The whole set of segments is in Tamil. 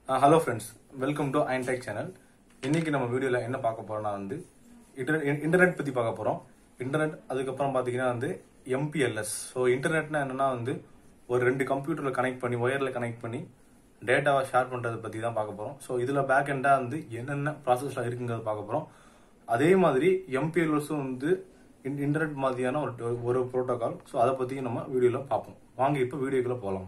ஹலோ ஃப்ரெண்ட்ஸ் வெல்கம் டு ஐன்டெக் சேனல் இன்னைக்கு நம்ம வீடியோவில் என்ன பார்க்க போறோம்னா வந்து இன்டர்நெட் இன்டர்நெட் பற்றி பார்க்க போகிறோம் இன்டர்நெட் அதுக்கப்புறம் பார்த்தீங்கன்னா வந்து எம்பிஎல்எஸ் ஸோ இன்டர்நெட்னா என்னன்னா வந்து ஒரு ரெண்டு கம்ப்யூட்டரில் கனெக்ட் பண்ணி ஒயரில் கனெக்ட் பண்ணி டேட்டாவை ஷேர் பண்ணுறதை பற்றி தான் பார்க்க போகிறோம் ஸோ இதில் பேக் எண்டாக வந்து என்னென்ன ப்ராசஸ்லாம் இருக்குங்கிறத பார்க்க போகிறோம் அதே மாதிரி எம்பிஎல்எஸும் வந்து இன்- இன்டர்நெட் மாதிரியான ஒரு ஒரு ப்ரோட்டோகால் ஸோ அதை பற்றியும் நம்ம வீடியோவில் பார்ப்போம் வாங்க இப்போ வீடியோக்குள்ளே போகலாம்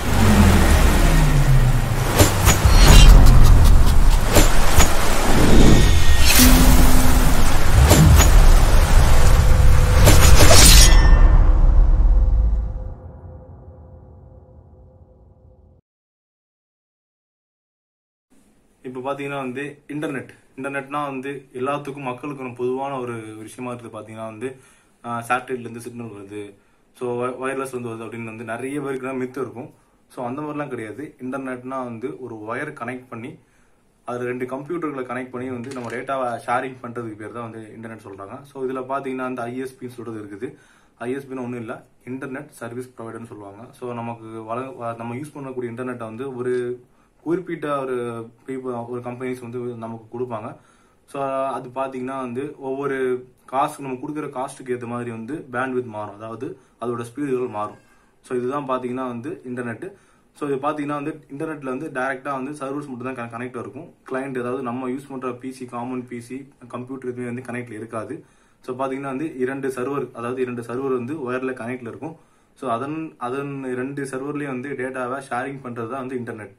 இப்போ பார்த்தீங்கன்னா வந்து இன்டர்நெட் இன்டர்நெட்னா வந்து எல்லாத்துக்கும் மக்களுக்கும் பொதுவான ஒரு விஷயமா இருக்குது பார்த்தீங்கன்னா வந்து சேட்டலைட்லேருந்து சிக்னல் வருது ஸோ வயர்லெஸ் வந்து வருது அப்படின்னு வந்து நிறைய பேருக்கு தான் மித்து இருக்கும் ஸோ அந்த மாதிரிலாம் கிடையாது இன்டர்நெட்னா வந்து ஒரு ஒயர் கனெக்ட் பண்ணி அது ரெண்டு கம்ப்யூட்டர்களை கனெக்ட் பண்ணி வந்து நம்ம டேட்டாவை ஷேரிங் பண்ணுறதுக்கு பேர் தான் வந்து இன்டர்நெட் சொல்கிறாங்க ஸோ இதில் பார்த்தீங்கன்னா அந்த ஐஎஸ்பின்னு சொல்கிறது இருக்குது ஐஎஸ்பின்னு ஒன்றும் இல்லை இன்டர்நெட் சர்வீஸ் ப்ரொவைடர்னு சொல்லுவாங்க ஸோ நமக்கு வழங்க நம்ம யூஸ் பண்ணக்கூடிய இன்டர்நெட்டை வந்து ஒரு குறிப்பிட்ட ஒரு people ஒரு கம்பெனிஸ் வந்து நமக்கு கொடுப்பாங்க ஸோ அது பார்த்தீங்கன்னா வந்து ஒவ்வொரு காசு நம்ம கொடுக்குற காஸ்ட்டுக்கு ஏற்ற மாதிரி வந்து பேண்ட்வித் மாறும் அதாவது அதோட ஸ்பீடுகள் மாறும் ஸோ இதுதான் பார்த்தீங்கன்னா வந்து இன்டர்நெட் ஸோ இது பார்த்தீங்கன்னா வந்து இன்டர்நெட்ல வந்து டைரெக்டாக வந்து சர்வர்ஸ் மட்டும் தான் கனெக்ட் இருக்கும் கிளைண்ட் அதாவது நம்ம யூஸ் பண்ணுற பிசி காமன் பிசி கம்ப்யூட்டர் எதுவுமே வந்து கனெக்ட்ல இருக்காது ஸோ பார்த்தீங்கன்னா வந்து இரண்டு சர்வர் அதாவது இரண்டு சர்வர் வந்து ஒயர்ல கனெக்ட்ல இருக்கும் ஸோ அதன் அதன் ரெண்டு சர்வர்லேயும் வந்து டேட்டாவை ஷேரிங் பண்ணுறது தான் வந்து இன்டர்நெட்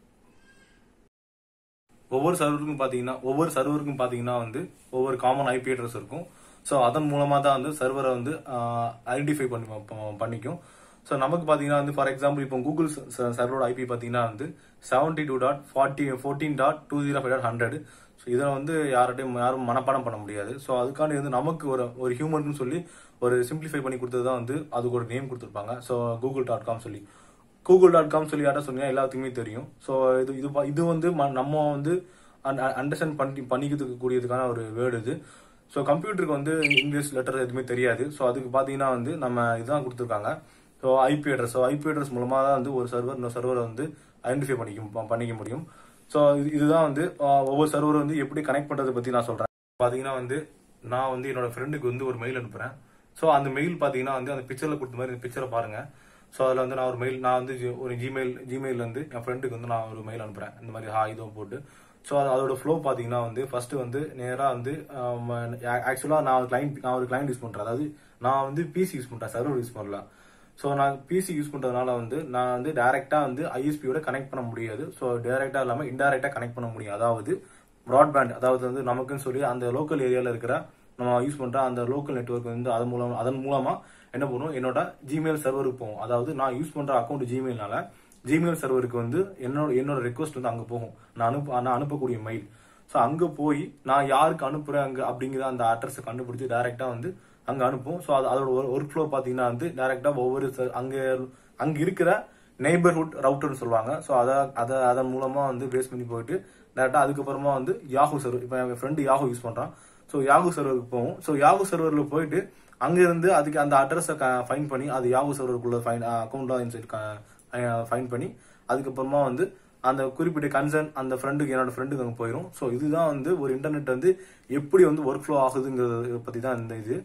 ஒவ்வொரு சர்வருக்கும் பாத்தீங்கன்னா ஒவ்வொரு சர்வருக்கும் பாத்தீங்கன்னா வந்து ஒவ்வொரு காமன் ஐபி அட்ரஸ் இருக்கும் ஸோ அதன் மூலமா தான் வந்து சர்வரை வந்து ஐடென்டிஃபை பண்ணி ப- பண்ணிக்கும் ஸோ நமக்கு பாத்தீங்கன்னா வந்து ஃபார் எக்ஸாம்பிள் இப்போ கூகுள் சர்வரோட ஐபி பாத்தீங்கன்னா வந்து seventy two dot forty fourteen dot two zero five dot hundred so இதை வந்து யார்கிட்டையும் யாரும் மனப்பாடம் பண்ண முடியாது ஸோ அதுக்காண்டி வந்து நமக்கு ஒரு ஒரு ஹியூமன் சொல்லி ஒரு சிம்பிளிஃபை பண்ணி கொடுத்தது தான் வந்து அதுக்கு ஒரு நேம் கொடுத்துருப்பாங்க ஸோ கூகுள் டாட் காம் சொல்லி கூகுள் டாட் காம் சொல்லி யார்ட்ட சொன்னீங்கன்னா எல்லாத்துக்குமே தெரியும் ஸோ இது இது பா- இது வந்து ம- நம்ம வந்து அண்டர்ஸ்டாண்ட் பண்ணி பண்ணிக்கிறதுக்கு கூடியதுக்கான ஒரு வேர்டு இது ஸோ கம்ப்யூட்டருக்கு வந்து இங்கிலீஷ் லெட்டர் எதுவுமே தெரியாது ஸோ அதுக்கு பார்த்தீங்கன்னா வந்து நம்ம இதுதான் கொடுத்துருக்காங்க so IP address so IP address மூலமாக தான் வந்து ஒரு சர்வர் இன்னொரு சர்வரை வந்து ஐடென்டிஃபை பண்ணிக்க பண்ணிக்க முடியும் ஸோ இது இதுதான் வந்து ஆஹ், ஒவ்வொரு சர்வர் வந்து எப்படி கனெக்ட் பண்ணுறதை பற்றி நான் சொல்கிறேன் பார்த்தீங்கன்னா வந்து நான் வந்து என்னோட ஃப்ரெண்டுக்கு வந்து ஒரு மெயில் அனுப்புகிறேன் ஸோ அந்த மெயில் பார்த்தீங்கன்னா வந்து அந்த பிக்சரில் கொடுத்த மாதிரி பிக்சரை பாருங்க ஸோ அதில் வந்து நான் ஒரு மெயில் நான் வந்து ஜி- ஒரு ஜிமெயில் ஜிமெயில் வந்து என் ஃப்ரெண்டுக்கு வந்து நான் ஒரு மெயில் அனுப்புகிறேன் இந்த மாதிரி ஹா இதுவும் போட்டு ஸோ அதோட ஃப்ளோ பார்த்தீங்கன்னா வந்து ஃபர்ஸ்ட் வந்து நேராக வந்து ஆக்சுவலாக நான் ஒரு கிளைண்ட் நான் ஒரு கிளைண்ட் யூஸ் பண்ணுறேன் அதாவது நான் வந்து பிசி யூஸ் பண்ணுறேன் சர்வர் யூஸ் பண்ணல ஸோ நான் பிசி யூஸ் பண்ணுறதுனால வந்து நான் வந்து டைரெக்டாக வந்து ஐஎஸ்பியோட கனெக்ட் பண்ண முடியாது ஸோ டைரெக்டாக இல்லாமல் இன்டைரக்டாக கனெக்ட் பண்ண முடியும் அதாவது ப்ராட்பேண்ட் அதாவது வந்து நமக்குன்னு சொல்லி அந்த லோக்கல் ஏரியாவில் இருக்கிற நம்ம யூஸ் பண்ற அந்த லோக்கல் நெட்வொர்க் வந்து அதன் மூலம் அதன் மூலமா என்ன பண்ணும் என்னோட ஜிமெயில் சர்வருக்கு போகும் அதாவது நான் யூஸ் பண்ற அக்கௌண்ட் ஜிமெயில்னால ஜிமெயில் சர்வருக்கு வந்து என்னோட என்னோட ரெக்வஸ்ட் வந்து அங்க போகும் நான் அனுப்ப நான் அனுப்பக்கூடிய மெயில் ஸோ அங்க போய் நான் யாருக்கு அனுப்புறேன் அங்க அப்படிங்கிற அந்த அட்ரஸை கண்டுபிடிச்சு டைரக்டா வந்து அங்க அனுப்பும் ஸோ அது அதோட ஒர்க் ஃப்ளோ பாத்தீங்கன்னா வந்து டைரக்டா ஒவ்வொரு ser- அங்க அங்க இருக்கிற நெய்பர்ஹுட் ரவுட்டர்னு சொல்லுவாங்க ஸோ அதை அதை அதன் மூலமா வந்து பேஸ் பண்ணி போயிட்டு டேரக்டா அதுக்கப்புறமா வந்து யாஹூ சர்வர் இப்போ என் ஃப்ரெண்டு யாஹூ யூஸ் பண்றான் ஸோ யாஹூ சர்வருக்கு போகும் ஸோ யாஹூ சர்வர்ல போயிட்டு அங்க இருந்து அதுக்கு அந்த அட்ரஸை ஃபைன் பண்ணி அது யாஹூ சர்வருக்குள்ள ஃபைன் அக்கௌண்ட்லாம் இன்சைட் ஃபைன் பண்ணி அதுக்கப்புறமா வந்து அந்த குறிப்பிட்ட கன்சர்ன் அந்த ஃப்ரெண்டுக்கு என்னோட ஃப்ரெண்டுக்கு அங்கே போயிடும் ஸோ இதுதான் வந்து ஒரு இன்டர்நெட் வந்து எப்படி வந்து ஒர்க் ஃப்ளோ ஆகுதுங்கிறத பத்தி தான் இந்த இது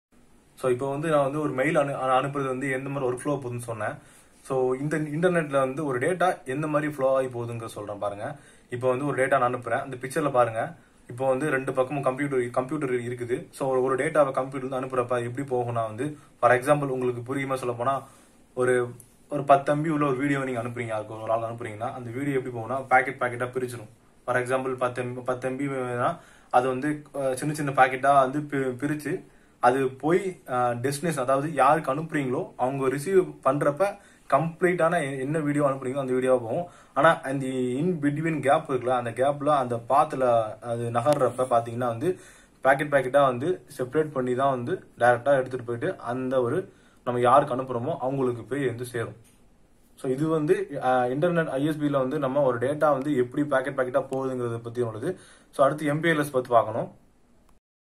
ஸோ இப்போ வந்து நான் வந்து ஒரு மெயில் அனு அனு- அனுப்புறது வந்து எந்த மாதிரி ஒர்க் ஃப்ளோ போகுதுன்னு சொன்னேன் ஸோ இந்த இன்டர்நெட்ல வந்து ஒரு டேட்டா எந்த மாதிரி ஃப்ளோ ஆகி போகுதுங்க சொல்றேன் பாருங்க இப்போ வந்து ஒரு டேட்டா நான் அனுப்புறேன் அந்த பிக்சர்ல பாருங்க இப்போ வந்து ரெண்டு பக்கமும் கம்ப்யூட்டர் கம்ப்யூட்டர் இருக்குது ஸோ ஒரு டேட்டாவை கம்ப்யூட்டர் வந்து அனுப்புறப்ப எப்படி போகும்னா வந்து ஃபார் எக்ஸாம்பிள் உங்களுக்கு புரியுமா சொல்ல போனா ஒரு ஒரு பத்து எம்பி உள்ள ஒரு வீடியோ நீங்க அனுப்புறீங்க அதுக்கு ஒரு ஆள் அனுப்புறீங்கன்னா அந்த வீடியோ எப்படி போகும்னா பாக்கெட் பாக்கெட்டா பிரிச்சிடும் ஃபார் எக்ஸாம்பிள் பத்து எம்பி பத்து எம்பி அது வந்து அஹ், சின்ன சின்ன பாக்கெட்டா வந்து பி- பிரிச்சு அது போய் டெஸ்டினேஷன் அதாவது யாருக்கு அனுப்புறீங்களோ அவங்க ரிசீவ் பண்றப்ப கம்ப்ளீட்டான என்ன வீடியோ அனுப்புறீங்களோ அந்த வீடியோ போகும் ஆனா அந்த இன் பிட்வீன் கேப் இருக்குல்ல அந்த கேப்ல அந்த பாத்துல அது நகர்றப்ப பாத்தீங்கன்னா வந்து பாக்கெட் பாக்கெட்டா வந்து செப்பரேட் பண்ணி தான் வந்து டைரக்டா எடுத்துட்டு போயிட்டு அந்த ஒரு நம்ம யாருக்கு அனுப்புறோமோ அவங்களுக்கு போய் வந்து சேரும் ஸோ இது வந்து இன்டர்நெட் ஐஎஸ்பியில் வந்து நம்ம ஒரு டேட்டா வந்து எப்படி பாக்கெட் பாக்கெட்டாக போகுதுங்கிறத பற்றி உள்ளது ஸோ அடுத்து எம்பிஎல்எஸ் பற்றி பார்க்கணும்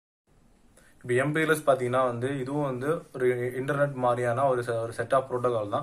இப்போ எம்பிஎல்எஸ் பார்த்தீங்கன்னா வந்து இதுவும் வந்து ஒரு இன்டர்நெட் மாதிரியான ஒரு செ- ஒரு செட் ஆஃப் ப்ரோட்டோகால் தான்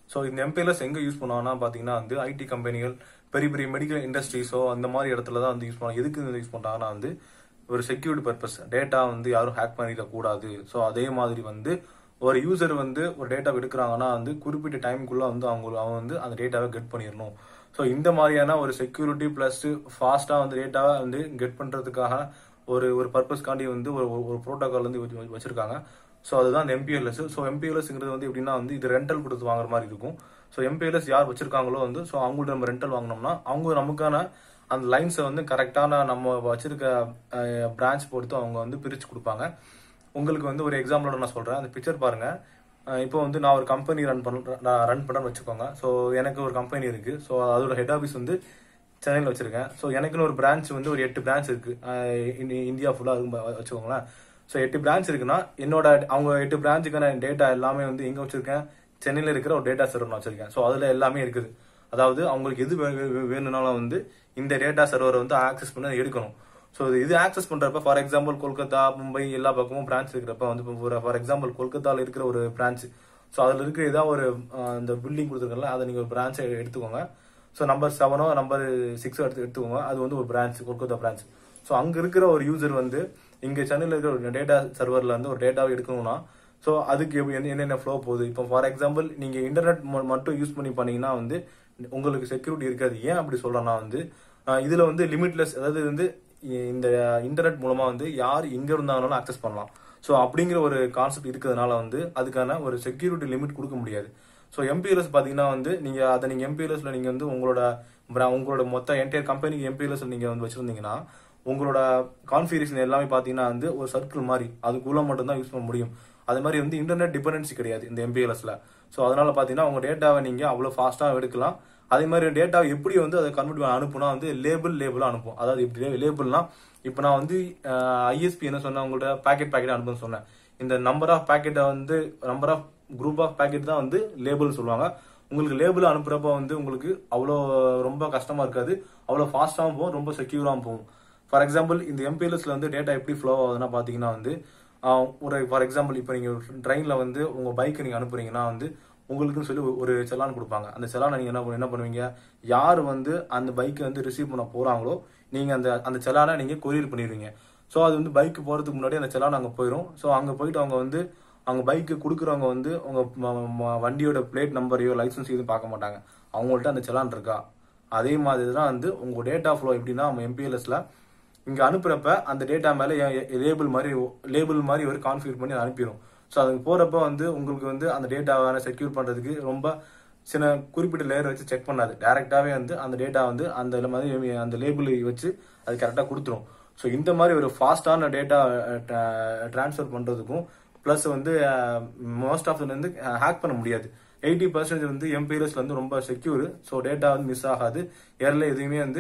ஸோ இந்த எம்பிஎல்எஸ் எங்க யூஸ் பண்ணுவாங்கன்னா பாத்தீங்கன்னா வந்து ஐடி கம்பெனிகள் பெரிய பெரிய மெடிக்கல் இண்டஸ்ட்ரீஸோ அந்த மாதிரி இடத்துல தான் வந்து யூஸ் பண்ணுவாங்க எதுக்கு யூஸ் பண்றாங்கன்னா வந்து ஒரு செக்யூரிட்டி பர்பஸ் டேட்டா வந்து யாரும் ஹேக் பண்ணிடக்கூடாது ஸோ அதே மாதிரி வந்து ஒரு யூசர் வந்து ஒரு டேட்டா எடுக்கிறாங்கன்னா வந்து குறிப்பிட்ட டைமுக்குள்ள வந்து அவங்க அவங்க வந்து அந்த டேட்டாவை கெட் பண்ணிடணும் ஸோ இந்த மாதிரியான ஒரு செக்யூரிட்டி பிளஸ் ஃபாஸ்டா வந்து டேட்டாவை வந்து கெட் பண்றதுக்காக ஒரு ஒரு பர்பஸ்க்காண்டி வந்து ஒரு ஒரு ப்ரோட்டோகால் வந்து வச்சு- வச்சிருக்காங்க ஸோ அதுதான் அந்த எம்பிஎல்எஸ் ஸோ எம்பிஎல்எஸ்ங்கிறது வந்து எப்படின்னா வந்து இது ரெண்டல் கொடுத்து வாங்குற மாதிரி இருக்கும் ஸோ எம்பிஎல்எஸ் யார் வச்சிருக்காங்களோ வந்து ஸோ அவங்கள்ட்ட நம்ம ரெண்டல் வாங்கினோம்னா அவங்க நமக்கான அந்த லைன்ஸை வந்து கரெக்டான நம்ம வச்சிருக்க பிரான்ச் பொறுத்து அவங்க வந்து பிரிச்சு கொடுப்பாங்க உங்களுக்கு வந்து ஒரு எக்ஸாம்பிளோட நான் சொல்றேன் அந்த பிக்சர் பாருங்க அஹ் இப்போ வந்து நான் ஒரு கம்பெனி ரன் பண்றேன் நான் ரன் பண்றேன்னு வச்சுக்கோங்க ஸோ எனக்கு ஒரு கம்பெனி இருக்கு ஸோ அதோட ஹெட் ஆஃபீஸ் வந்து சென்னையில் வச்சிருக்கேன் ஸோ எனக்குன்னு ஒரு பிரான்ச் வந்து ஒரு எட்டு பிரான்ச் இருக்கு அஹ் இந்தி- இந்தியா ஃபுல்லா இருக்கும் ப- வச்சுக்கோங்களேன் ஸோ எட்டு பிரான்ச் இருக்குன்னா என்னோட அவங்க எட்டு பிரான்ச்சுக்கான டேட்டா எல்லாமே வந்து எங்க வச்சிருக்கேன் சென்னையில் இருக்கிற ஒரு டேட்டா சர்வர் நான் வச்சிருக்கேன் ஸோ அதுல எல்லாமே இருக்குது அதாவது அவங்களுக்கு எது வே- வே- வேணும்னாலும் வந்து இந்த டேட்டா சர்வரை வந்து ஆக்சஸ் பண்ணி அதை எடுக்கணும் ஸோ இது ஆக்சஸ் பண்றப்ப ஃபார் எக்ஸாம்பிள் கொல்கத்தா மும்பை எல்லா பக்கமும் பிரான்ச் இருக்கிறப்ப வந்து ஃபார் எக்ஸாம்பிள் கொல்கத்தால இருக்கிற ஒரு பிரான்ச் ஸோ அதுல இருக்கிற ஏதாவது ஒரு அஹ், அந்த பில்டிங் கொடுத்துருக்கல அதை நீங்க ஒரு பிரான்ச்சை எடுத்துக்கோங்க ஸோ நம்பர் செவனோ நம்பர் சிக்ஸோ எடுத்து எடுத்துக்கோங்க அது வந்து ஒரு பிரான்ச் கொல்கத்தா பிரான்ச் ஸோ அங்க இருக்கிற ஒரு யூசர் வந்து இங்க சென்னையில் இருக்கிற ஒரு டேட்டா சர்வர்ல இருந்து ஒரு டேட்டாவை எடுக்கணும்னா ஸோ அதுக்கு எப்படி- என்ன- என்னென்ன ஃப்ளோ போகுது இப்போ ஃபார் எக்ஸாம்பிள் நீங்க இன்டர்நெட் மட்டும் யூஸ் பண்ணி பண்ணீங்கன்னா வந்து உங்களுக்கு செக்யூரிட்டி இருக்காது ஏன் அப்படி சொல்றேன்னா வந்து அஹ், இதுல வந்து லிமிட்லெஸ் அதாவது வந்து இந்த இன்டர்நெட் மூலமா வந்து யார் எங்க இருந்தாலும் ஆக்சஸ் பண்ணலாம் ஸோ அப்படிங்கிற ஒரு கான்செப்ட் இருக்கிறதுனால வந்து அதுக்கான ஒரு செக்யூரிட்டி லிமிட் கொடுக்க முடியாது ஸோ எம்பிஎல்எஸ் பாத்தீங்கன்னா வந்து நீங்க அதை நீங்க எம்பிஎல்எஸ்ல நீங்க வந்து உங்களோட bra- உங்களோட மொத்த என்டையர் கம்பெனிக்கு எம்பிஎல்எஸ் நீங்க வந்து வச்சிருந்தீங்கன்னா உங்களோட கான்ஃபிகரேஷன் எல்லாமே பாத்தீங்கன்னா வந்து ஒரு சர்க்கிள் மாதிரி அதுக்குள்ள மட்டும் தான் யூஸ் பண்ண முடியும் அது மாதிரி வந்து இன்டர்நெட் டிபெண்டன்சி கிடையாது இந்த எம்பிஎல்எஸ்ல ஸோ அதனால பாத்தீங்கன்னா உங்க டேட்டாவை நீங்க அவ்வளவு ஃபாஸ்டா எடுக்கலாம் அதே மாதிரி டேட்டா எப்படி வந்து அதை கன்வெர்ட் பண்ணி அனுப்புனா வந்து லேபிள் லேபிளா அனுப்பும் அதாவது இப்படி லேபிள்னா இப்போ நான் வந்து ஐஎஸ்பி என்ன சொன்னேன் உங்கள்ட்ட பேக்கெட் பேக்கெட் அனுப்புன்னு சொன்னேன் இந்த நம்பர் ஆஃப் பேக்கெட்டை வந்து number of group of packet தான் வந்து லேபிள் சொல்லுவாங்க உங்களுக்கு லேபிள் அனுப்புறப்ப வந்து உங்களுக்கு அவ்வளோ ரொம்ப கஷ்டமா இருக்காது அவ்வளோ ஃபாஸ்டாகவும் போகும் ரொம்ப செக்யூராகவும் போகும் ஃபார் எக்ஸாம்பிள் இந்த எம்பிஎல்எஸ்ல வந்து டேட்டா எப்படி ஃப்ளோ ஆகுதுன்னா பாத்தீங்கன்னா வந்து ஆஹ், ஒரு ஃபார் எக்ஸாம்பிள் இப்போ நீங்க ட்ரெயின்ல வந்து உங்க பைக்கை நீங்க அனுப்புறீங்கன்னா வந்து உங்களுக்குன்னு சொல்லி ஒரு செலான் கொடுப்பாங்க அந்த செலானை நீங்க என்ன பண்ணு- என்ன பண்ணுவீங்க யார் வந்து அந்த பைக்கை வந்து ரிசீவ் பண்ண போறாங்களோ நீங்க அந்த அந்த செலானை நீங்க கொரியர் பண்ணிடுவீங்க ஸோ அது வந்து பைக் போறதுக்கு முன்னாடி அந்த செலான் அங்க போயிடும் ஸோ அங்க போயிட்டு அவங்க வந்து அவங்க பைக்கு கொடுக்குறவங்க வந்து உங்க ம- ம- வண்டியோட பிளேட் நம்பரையோ லைசன்ஸ் எதுவும் பார்க்க மாட்டாங்க அவங்கள்ட்ட அந்த செலான் இருக்கா அதே மாதிரி தான் வந்து உங்க டேட்டா ஃப்ளோ எப்படின்னா எம்பிஎல்எஸ்ல இங்க அனுப்புறப்ப அந்த டேட்டா மேல லேபிள் மாதிரி லேபிள் மாதிரி ஒரு கான்ஃபிகர் பண்ணி அனுப்பிடும் ஸோ அதுக்கு போறப்ப வந்து உங்களுக்கு வந்து அந்த டேட்டாவை செக்யூர் பண்றதுக்கு ரொம்ப சில குறிப்பிட்ட லேயர் வச்சு செக் பண்ணாது டைரக்டாவே வந்து அந்த டேட்டா வந்து அந்த ல- மாதிரி அந்த லேபிள் வச்சு அது கரெக்டா கொடுத்துரும் ஸோ இந்த மாதிரி ஒரு ஃபாஸ்டான டேட்டா ட்ரான்ஸ்ஃபர் பண்றதுக்கும் ப்ளஸ் வந்து மோஸ்ட் ஆஃப் வந்து ஹேக் பண்ண முடியாது எயிட்டி பர்சன்டேஜ் வந்து எம்பிஎஸ்ல வந்து ரொம்ப செக்யூர் ஸோ டேட்டா வந்து மிஸ் ஆகாது ஏர்ல எதுவுமே வந்து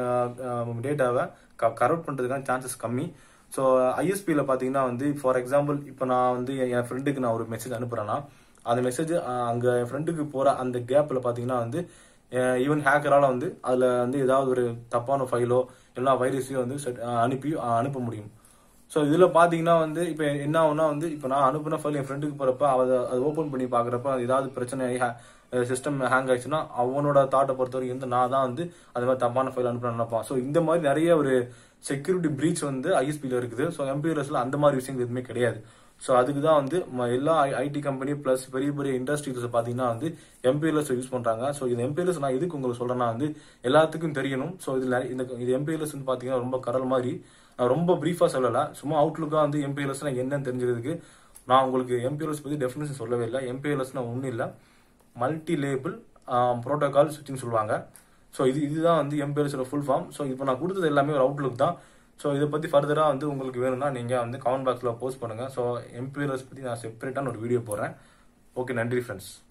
டேட்டாவை கரெக்ட் பண்றதுக்கான சான்சஸ் கம்மி ஸோ ஐஎஸ்பியில் பார்த்தீங்கன்னா வந்து ஃபார் எக்ஸாம்பிள் இப்போ நான் வந்து என் என் ஃப்ரெண்டுக்கு நான் ஒரு மெசேஜ் அனுப்புறேன்னா அந்த மெசேஜ் அங்கே என் ஃப்ரெண்டுக்கு போகிற அந்த கேப்பில் பார்த்தீங்கன்னா வந்து ஈவன் ஹேக்கரால வந்து அதில் வந்து ஏதாவது ஒரு தப்பான ஃபைலோ எல்லா வைரஸையும் வந்து set- அஹ் அனுப்பி அஹ் அனுப்ப முடியும் ஸோ இதில் பார்த்தீங்கன்னா வந்து இப்போ என்ன ஆகும்னா வந்து இப்போ நான் அனுப்பின ஃபைல் என் ஃப்ரெண்டுக்கு போகிறப்ப அதை அது ஓப்பன் பண்ணி பார்க்குறப்ப அது ஏதாவது பிரச்சனை சிஸ்டம் ஹேங் ஆயிடுச்சுன்னா அவனோட தாட்டை பொறுத்த வரைக்கும் வந்து நான் தான் வந்து அது மாதிரி தப்பான ஃபைல் அனுப்ப நினைப்பான் ஸோ இந்த மாதிரி நிறைய ஒரு செக்யூரிட்டி பிரீச் வந்து ஐஎஸ்பியில் இருக்குது ஸோ எம்பிஆர்எஸ்ல அந்த மாதிரி விஷயங்கள் எதுவுமே கிடையாது ஸோ அதுக்கு தான் வந்து ம- எல்லா ஐடி கம்பெனி ப்ளஸ் பெரிய பெரிய இண்டஸ்ட்ரீஸ் பார்த்தீங்கன்னா வந்து எம்பிஎல்எஸ் யூஸ் பண்றாங்க ஸோ இது எம்பிஎல்எஸ் நான் எதுக்கு உங்களுக்கு சொல்றேன்னா வந்து எல்லாத்துக்கும் தெரியணும் ஸோ இதுல நிறைய- இந்த இது எம்பிஎல்எஸ் வந்து பார்த்தீங்கன்னா ரொம்ப கடல் மாதிரி நான் ரொம்ப பிரீஃபா சொல்லல சும்மா அவுட்லுக்கா வந்து எம்பிஎல்எஸ் என்னன்னு தெரிஞ்சதுக்கு நான் உங்களுக்கு எம்பிஎல்எஸ் பத்தி டெஃபினேஷன் சொல்லவே இல்லை எம்பிஎல்எஸ்னா ஒன்றும் இல்லை மல்டி லேபிள் ப்ரோட்டோகால் சுவிட்சிங் சொல்லுவாங்க ஸோ இது இதுதான் வந்து எம்பிஎல்எஸோட ஃபுல் ஃபார்ம் ஸோ இப்போ நான் கொடுத்தது எல்லாமே ஒரு அவுட்லுக் தான் ஸோ இதை பற்றி ஃபர்தராக வந்து உங்களுக்கு வேணும்னா நீங்கள் வந்து கமெண்ட் பாக்ஸில் போஸ்ட் பண்ணுங்கள் ஸோ எம்பிஎல்எஸ் பற்றி நான் செப்பரேட்டான ஒரு வீடியோ போடுறேன் ஓகே நன்றி ஃப்ரெண்ட்ஸ்